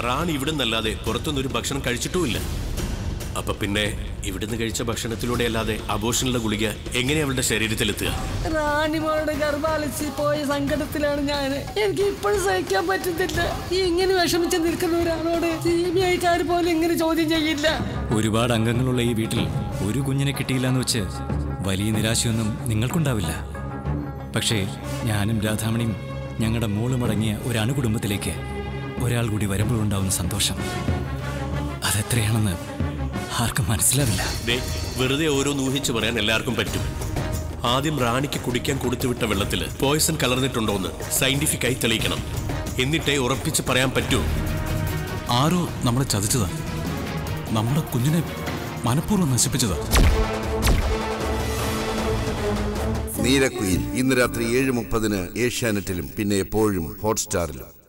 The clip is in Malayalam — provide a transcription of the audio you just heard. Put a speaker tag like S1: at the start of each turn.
S1: റാണി ഇവിടുന്നല്ലാതെ പുറത്തുനിന്നൊരു ഭക്ഷണം കഴിച്ചിട്ടുമില്ല അപ്പൊ പിന്നെ ഇവിടുന്ന് കഴിച്ച ഭക്ഷണത്തിലൂടെ അല്ലാതെ അബോഷനുള്ള ഗുളിക എങ്ങനെ അവളുടെ ശരീരത്തിലെത്തുക
S2: റാണിമോളുടെ ഗർഭാലസി പോയ സങ്കടത്തിലാണ് ഞാൻ എനിക്ക് ഇപ്പോഴും സഹിക്കാൻ പറ്റുന്നില്ല ഈ ഇങ്ങനെ വിഷമിച്ച് നിൽക്കുന്ന ഒരാളോട് സി ബി ഐക്കാർ പോലും ഇങ്ങനെ ചോദ്യം ചെയ്യില്ല
S3: ഒരുപാട് അംഗങ്ങളുള്ള ഈ വീട്ടിൽ ഒരു കുഞ്ഞിനെ കിട്ടിയില്ല എന്ന് വെച്ച് വലിയ നിരാശയൊന്നും നിങ്ങൾക്കുണ്ടാവില്ല പക്ഷേ ഞാനും രാധാമണിയും ഞങ്ങളുടെ മോളുമടങ്ങിയ ഒരു അണുകുടുംബത്തിലേക്ക് ഒരാൾ കൂടി വരുമ്പോഴുണ്ടാവുന്ന സന്തോഷം അതെത്രയാണെന്ന് ആർക്കും മനസ്സിലാവില്ല
S1: ദേ വെറുതെ ഓരോന്ന് ഊഹിച്ചു പറയാൻ എല്ലാവർക്കും പറ്റും ആദ്യം റാണിക്ക് കുടിക്കാൻ കൊടുത്തുവിട്ട വെള്ളത്തിൽ പോയിസൺ കലർന്നിട്ടുണ്ടോന്ന് സയന്റിഫിക് ആയി തെളിയിക്കണം എന്നിട്ടേ ഉറപ്പിച്ച് പറയാൻ പറ്റൂ
S4: ആരോ നമ്മളെ ചതിച്ചതാ നമ്മുടെ കുഞ്ഞിനെ മനഃപൂർവ്വം നശിപ്പിച്ചതാ
S5: നീലക്കുയിൽ ഇന്ന് രാത്രി ഏഴ് മുപ്പതിന് ഏഷ്യാനെറ്റിലും പിന്നെ എപ്പോഴും ഹോട്ട്സ്റ്റാറിലും